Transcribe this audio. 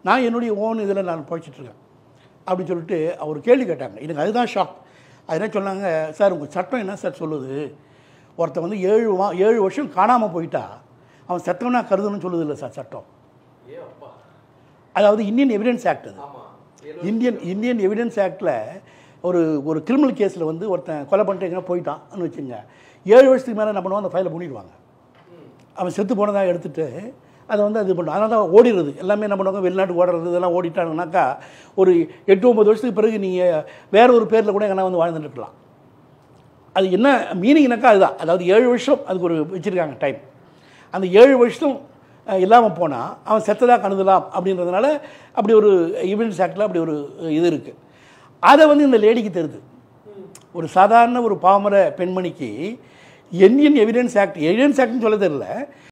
நான் என்னுடைய ஓன் இதில் நான் பழிச்சிட்ருக்கேன் அப்படின்னு சொல்லிட்டு அவர் கேள்வி கேட்டாங்க எனக்கு அதுதான் ஷாக் அது என்ன சொன்னாங்க சார் உங்கள் சட்டம் என்ன சார் சொல்லுது ஒருத்தன் வந்து ஏழு வா ஏழு வருஷம் காணாமல் போயிட்டா அவன் செத்தவனா கருதணும்னு சொல்லுது இல்லை சார் சட்டம் ஏ அப்பா அதாவது இந்தியன் எவிடன்ஸ் ஆக்ட் அது ஆமா இந்தியன் இந்தியன் எவிடன்ஸ் ஆக்டில் ஒரு ஒரு கிரிமினல் கேஸில் வந்து ஒருத்தன் கொலை பண்ணிட்டு எங்கன்னா போயிட்டான்னு வச்சுங்க ஏழு வருஷத்துக்கு மேலே என்ன பண்ணுவாங்க அந்த ஃபைலை மூடிடுவாங்க அவன் செத்து போனதாக எடுத்துட்டு அதை வந்து அது பண்ணும் அதனால தான் ஓடிடுறது எல்லாமே என்ன பண்ணுவாங்க வெளிநாட்டுக்கு ஓடுறது இதெல்லாம் ஓடிட்டாங்கனாக்கா ஒரு எட்டு ஒம்பது வருஷத்துக்கு பிறகு நீங்கள் வேற ஒரு பேரில் கூட எங்கன்னா வந்து வாழ்ந்துட்டு இருக்கலாம் அது என்ன மீனிங்னாக்கா அதுதான் அதாவது ஏழு வருஷம் அதுக்கு ஒரு வச்சுருக்காங்க டைம் அந்த ஏழு வருஷம் இல்லாமல் போனால் அவன் செத்ததாக கணுதலாம் அப்படின்றதுனால அப்படி ஒரு எவிடன்ஸ் ஆக்டில் அப்படி ஒரு இது இருக்குது அதை வந்து இந்த லேடிக்கு தெரியுது ஒரு சாதாரண ஒரு பாமர பெண்மணிக்கு இந்தியன் எவிடன்ஸ் ஆக்ட் எவிடன்ஸ் ஆக்ட்னு சொல்ல தெரியல